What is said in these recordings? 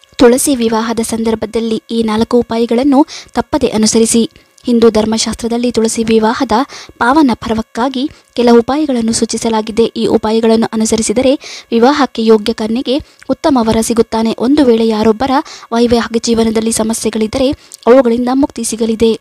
ತುಳಸಿ ವಿವಾಹದ ಸಂದರ್ಭದಲ್ಲಿ ಈ ನಾಲ್ಕು ಉಪಾಯಗಳನ್ನು ತಪ್ಪದೆ ಅನುಸರಿಸಿ ಹಿಂದೂ ಧರ್ಮಶಾಸ್ತ್ರದಲ್ಲಿ ತುಳಸಿ ವಿವಾಹದ ಪಾವನ ಪರ್ವಕ್ಕಾಗಿ ಕೆಲ ಉಪಾಯಗಳನ್ನು ಸೂಚಿಸಲಾಗಿದೆ ಈ ಉಪಾಯಗಳನ್ನು ಅನುಸರಿಸಿದರೆ ವಿವಾಹಕ್ಕೆ ಯೋಗ್ಯ ಕನ್ಯೆಗೆ ಉತ್ತಮ ವರ ಸಿಗುತ್ತಾನೆ ಒಂದು ವೇಳೆ ಯಾರೊಬ್ಬರ ವೈವಾಹಿಕ ಜೀವನದಲ್ಲಿ ಸಮಸ್ಯೆಗಳಿದ್ದರೆ ಅವುಗಳಿಂದ ಮುಕ್ತಿ ಸಿಗಲಿದೆ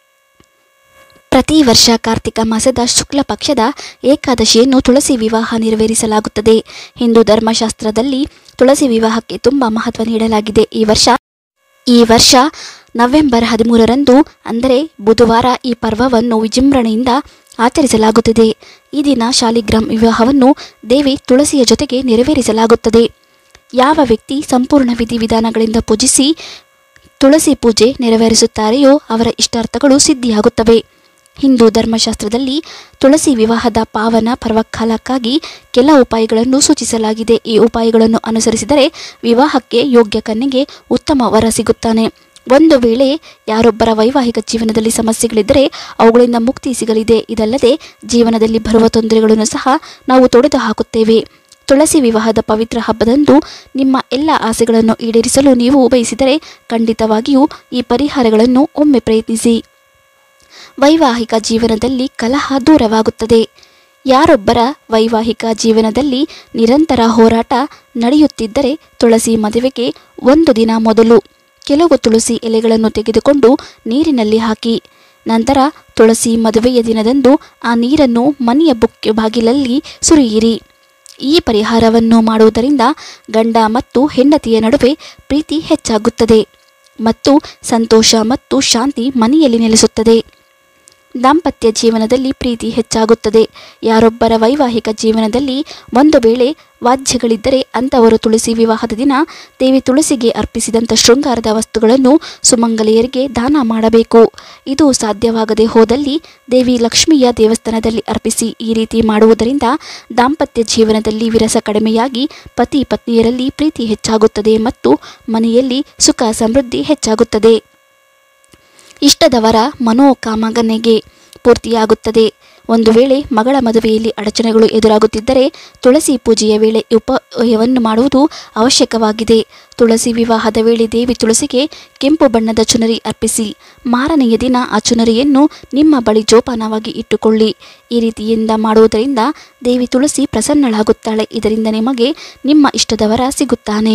ಪ್ರತಿ ವರ್ಷ ಕಾರ್ತಿಕ ಮಾಸದ ಶುಕ್ಲ ಪಕ್ಷದ ಏಕಾದಶಿಯನ್ನು ತುಳಸಿ ವಿವಾಹ ನೆರವೇರಿಸಲಾಗುತ್ತದೆ ಹಿಂದೂ ಧರ್ಮಶಾಸ್ತ್ರದಲ್ಲಿ ತುಳಸಿ ವಿವಾಹಕ್ಕೆ ತುಂಬ ಮಹತ್ವ ನೀಡಲಾಗಿದೆ ಈ ವರ್ಷ ಈ ವರ್ಷ ನವೆಂಬರ್ ಹದಿಮೂರರಂದು ಅಂದರೆ ಬುಧವಾರ ಈ ಪರ್ವವನ್ನು ವಿಜೃಂಭಣೆಯಿಂದ ಆಚರಿಸಲಾಗುತ್ತದೆ ಈ ದಿನ ಶಾಲಿಗ್ರಾಮ್ ವಿವಾಹವನ್ನು ದೇವಿ ತುಳಸಿಯ ಜೊತೆಗೆ ನೆರವೇರಿಸಲಾಗುತ್ತದೆ ಯಾವ ವ್ಯಕ್ತಿ ಸಂಪೂರ್ಣ ವಿಧಿವಿಧಾನಗಳಿಂದ ಪೂಜಿಸಿ ತುಳಸಿ ಪೂಜೆ ನೆರವೇರಿಸುತ್ತಾರೆಯೋ ಅವರ ಇಷ್ಟಾರ್ಥಗಳು ಸಿದ್ಧಿಯಾಗುತ್ತವೆ ಹಿಂದೂ ಧರ್ಮಶಾಸ್ತ್ರದಲ್ಲಿ ತುಳಸಿ ವಿವಾಹದ ಪಾವನ ಪರ್ವಕಾಲಕ್ಕಾಗಿ ಕೆಲ ಉಪಾಯಗಳನ್ನು ಸೂಚಿಸಲಾಗಿದೆ ಈ ಉಪಾಯಗಳನ್ನು ಅನುಸರಿಸಿದರೆ ವಿವಾಹಕ್ಕೆ ಯೋಗ್ಯ ಕನ್ಯೆಗೆ ಉತ್ತಮ ವರ ಸಿಗುತ್ತಾನೆ ಒಂದು ವೇಳೆ ಯಾರೊಬ್ಬರ ವೈವಾಹಿಕ ಜೀವನದಲ್ಲಿ ಸಮಸ್ಯೆಗಳಿದ್ದರೆ ಅವುಗಳಿಂದ ಮುಕ್ತಿ ಸಿಗಲಿದೆ ಇದಲ್ಲದೆ ಜೀವನದಲ್ಲಿ ಬರುವ ತೊಂದರೆಗಳನ್ನು ಸಹ ನಾವು ತೊಡೆದು ಹಾಕುತ್ತೇವೆ ತುಳಸಿ ವಿವಾಹದ ಪವಿತ್ರ ಹಬ್ಬದಂದು ನಿಮ್ಮ ಎಲ್ಲ ಆಸೆಗಳನ್ನು ಈಡೇರಿಸಲು ನೀವು ಬಯಸಿದರೆ ಖಂಡಿತವಾಗಿಯೂ ಈ ಪರಿಹಾರಗಳನ್ನು ಒಮ್ಮೆ ಪ್ರಯತ್ನಿಸಿ ವೈವಾಹಿಕ ಜೀವನದಲ್ಲಿ ಕಲಹ ದೂರವಾಗುತ್ತದೆ ಯಾರೊಬ್ಬರ ವೈವಾಹಿಕ ಜೀವನದಲ್ಲಿ ನಿರಂತರ ಹೋರಾಟ ನಡೆಯುತ್ತಿದ್ದರೆ ತುಳಸಿ ಮದುವೆಗೆ ಒಂದು ದಿನ ಮೊದಲು ಕೆಲವು ತುಳಸಿ ಎಲೆಗಳನ್ನು ತೆಗೆದುಕೊಂಡು ನೀರಿನಲ್ಲಿ ಹಾಕಿ ನಂತರ ತುಳಸಿ ಮದುವೆಯ ದಿನದಂದು ಆ ನೀರನ್ನು ಮನೆಯ ಬುಕ್ಕೆ ಬಾಗಿಲಲ್ಲಿ ಸುರಿಯಿರಿ ಈ ಪರಿಹಾರವನ್ನು ಮಾಡುವುದರಿಂದ ಗಂಡ ಮತ್ತು ಹೆಂಡತಿಯ ನಡುವೆ ಪ್ರೀತಿ ಹೆಚ್ಚಾಗುತ್ತದೆ ಮತ್ತು ಸಂತೋಷ ಮತ್ತು ಶಾಂತಿ ಮನೆಯಲ್ಲಿ ನೆಲೆಸುತ್ತದೆ ದಾಂಪತ್ಯ ಜೀವನದಲ್ಲಿ ಪ್ರೀತಿ ಹೆಚ್ಚಾಗುತ್ತದೆ ಯಾರೊಬ್ಬರ ವೈವಾಹಿಕ ಜೀವನದಲ್ಲಿ ಒಂದು ವೇಳೆ ವಾದ್ಯಗಳಿದ್ದರೆ ಅಂಥವರು ತುಳಸಿ ವಿವಾಹದ ದಿನ ದೇವಿ ತುಳಸಿಗೆ ಅರ್ಪಿಸಿದಂಥ ಶೃಂಗಾರದ ವಸ್ತುಗಳನ್ನು ಸುಮಂಗಲಿಯರಿಗೆ ದಾನ ಮಾಡಬೇಕು ಇದು ಸಾಧ್ಯವಾಗದೆ ಹೋದಲ್ಲಿ ದೇವಿ ಲಕ್ಷ್ಮಿಯ ದೇವಸ್ಥಾನದಲ್ಲಿ ಅರ್ಪಿಸಿ ಈ ರೀತಿ ಮಾಡುವುದರಿಂದ ದಾಂಪತ್ಯ ಜೀವನದಲ್ಲಿ ವಿರಸ ಕಡಿಮೆಯಾಗಿ ಪತಿ ಪತ್ನಿಯರಲ್ಲಿ ಪ್ರೀತಿ ಹೆಚ್ಚಾಗುತ್ತದೆ ಮತ್ತು ಮನೆಯಲ್ಲಿ ಸುಖ ಸಮೃದ್ಧಿ ಹೆಚ್ಚಾಗುತ್ತದೆ ಇಷ್ಟದವರ ಮನೋಕಾಮಗನೆಗೆ ಪೂರ್ತಿಯಾಗುತ್ತದೆ ಒಂದು ವೇಳೆ ಮಗಳ ಮದುವೆಯಲ್ಲಿ ಅಡಚಣೆಗಳು ಎದುರಾಗುತ್ತಿದ್ದರೆ ತುಳಸಿ ಪೂಜೆಯ ವೇಳೆ ಉಪಾಯವನ್ನು ಮಾಡುವುದು ಅವಶ್ಯಕವಾಗಿದೆ ತುಳಸಿ ವಿವಾಹದ ವೇಳೆ ದೇವಿ ತುಳಸಿಗೆ ಕೆಂಪು ಬಣ್ಣದ ಚುನರಿ ಅರ್ಪಿಸಿ ಮಾರನೆಯ ದಿನ ಆ ಚುನರಿಯನ್ನು ನಿಮ್ಮ ಬಳಿ ಜೋಪಾನವಾಗಿ ಇಟ್ಟುಕೊಳ್ಳಿ ಈ ರೀತಿಯಿಂದ ಮಾಡುವುದರಿಂದ ದೇವಿ ತುಳಸಿ ಪ್ರಸನ್ನಳಾಗುತ್ತಾಳೆ ಇದರಿಂದ ನಿಮಗೆ ನಿಮ್ಮ ಇಷ್ಟದವರ ಸಿಗುತ್ತಾನೆ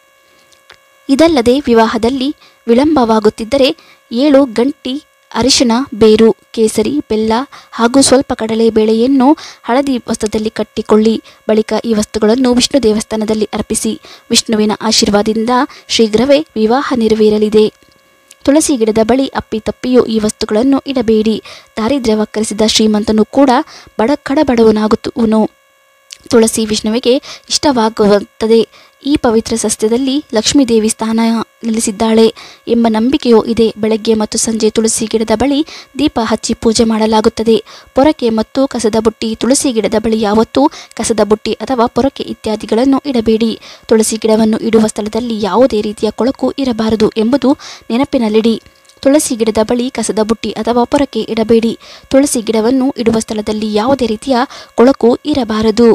ಇದಲ್ಲದೆ ವಿವಾಹದಲ್ಲಿ ವಿಳಂಬವಾಗುತ್ತಿದ್ದರೆ ಏಳು ಗಂಟಿ ಅರಿಶಿಣ ಬೇರು ಕೇಸರಿ ಬೆಲ್ಲ ಹಾಗೂ ಸ್ವಲ್ಪ ಕಡಲೆ ಬೇಳೆಯನ್ನು ಹಳದಿ ವಸ್ತ್ರದಲ್ಲಿ ಕಟ್ಟಿಕೊಳ್ಳಿ ಬಳಿಕ ಈ ವಸ್ತುಗಳನ್ನು ವಿಷ್ಣು ದೇವಸ್ಥಾನದಲ್ಲಿ ಅರ್ಪಿಸಿ ವಿಷ್ಣುವಿನ ಆಶೀರ್ವಾದದಿಂದ ಶೀಘ್ರವೇ ವಿವಾಹ ನೆರವೇರಲಿದೆ ತುಳಸಿ ಗಿಡದ ಬಳಿ ಅಪ್ಪಿತಪ್ಪಿಯೂ ಈ ವಸ್ತುಗಳನ್ನು ಇಡಬೇಡಿ ದಾರಿದ್ರ್ಯವಕ್ಕರಿಸಿದ ಶ್ರೀಮಂತನು ಕೂಡ ಬಡ ಕಡಬಡವನಾಗುತ್ತುವನು ತುಳಸಿ ವಿಷ್ಣುವಿಗೆ ಇಷ್ಟವಾಗುತ್ತದೆ ಈ ಪವಿತ್ರ ಸಸ್ಯದಲ್ಲಿ ಲಕ್ಷ್ಮೀದೇವಿ ಸ್ಥಾನ ನೆಲೆಸಿದ್ದಾಳೆ ಎಂಬ ನಂಬಿಕೆಯೂ ಇದೆ ಬೆಳಗ್ಗೆ ಮತ್ತು ಸಂಜೆ ತುಳಸಿ ಗಿಡದ ಬಳಿ ದೀಪ ಹಚ್ಚಿ ಪೂಜೆ ಮಾಡಲಾಗುತ್ತದೆ ಪೊರಕೆ ಮತ್ತು ಕಸದ ಬುಟ್ಟಿ ತುಳಸಿ ಗಿಡದ ಬಳಿ ಯಾವತ್ತೂ ಕಸದ ಬುಟ್ಟಿ ಅಥವಾ ಪೊರಕೆ ಇತ್ಯಾದಿಗಳನ್ನು ಇಡಬೇಡಿ ತುಳಸಿ ಗಿಡವನ್ನು ಇಡುವ ಸ್ಥಳದಲ್ಲಿ ಯಾವುದೇ ರೀತಿಯ ಕೊಳಕು ಇರಬಾರದು ಎಂಬುದು ನೆನಪಿನಲ್ಲಿಡಿ ತುಳಸಿ ಗಿಡದ ಬಳಿ ಕಸದ ಬುಟ್ಟಿ ಅಥವಾ ಪೊರಕೆ ಇಡಬೇಡಿ ತುಳಸಿ ಗಿಡವನ್ನು ಇಡುವ ಸ್ಥಳದಲ್ಲಿ ಯಾವುದೇ ರೀತಿಯ ಕೊಳಕು ಇರಬಾರದು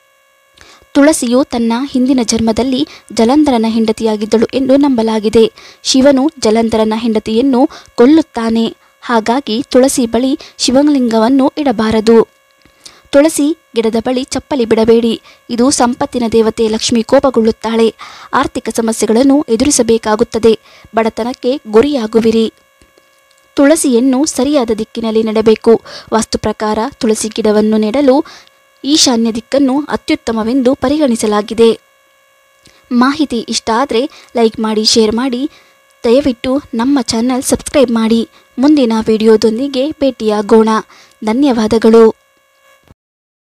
ತುಳಸಿಯು ತನ್ನ ಹಿಂದಿನ ಜನ್ಮದಲ್ಲಿ ಜಲಂಧರನ ಹೆಂಡತಿಯಾಗಿದ್ದಳು ಎಂದು ನಂಬಲಾಗಿದೆ ಶಿವನು ಜಲಂಧರನ ಹೆಂಡತಿಯನ್ನು ಕೊಲ್ಲುತ್ತಾನೆ ಹಾಗಾಗಿ ತುಳಸಿ ಬಳಿ ಶಿವಲಿಂಗವನ್ನು ಇಡಬಾರದು ತುಳಸಿ ಗಿಡದ ಬಳಿ ಚಪ್ಪಲಿ ಬಿಡಬೇಡಿ ಇದು ಸಂಪತ್ತಿನ ದೇವತೆ ಲಕ್ಷ್ಮಿ ಕೋಪಗೊಳ್ಳುತ್ತಾಳೆ ಆರ್ಥಿಕ ಸಮಸ್ಯೆಗಳನ್ನು ಎದುರಿಸಬೇಕಾಗುತ್ತದೆ ಬಡತನಕ್ಕೆ ಗುರಿಯಾಗುವಿರಿ ತುಳಸಿಯನ್ನು ಸರಿಯಾದ ದಿಕ್ಕಿನಲ್ಲಿ ನೆಡಬೇಕು ವಾಸ್ತು ಪ್ರಕಾರ ತುಳಸಿ ಗಿಡವನ್ನು ನೆಡಲು ಈಶಾನ್ಯ ದಿಕ್ಕನ್ನು ಅತ್ಯುತ್ತಮವೆಂದು ಪರಿಗಣಿಸಲಾಗಿದೆ ಮಾಹಿತಿ ಇಷ್ಟ ಆದರೆ ಲೈಕ್ ಮಾಡಿ ಶೇರ್ ಮಾಡಿ ದಯವಿಟ್ಟು ನಮ್ಮ ಚಾನಲ್ ಸಬ್ಸ್ಕ್ರೈಬ್ ಮಾಡಿ ಮುಂದಿನ ವಿಡಿಯೋದೊಂದಿಗೆ ಭೇಟಿಯಾಗೋಣ ಧನ್ಯವಾದಗಳು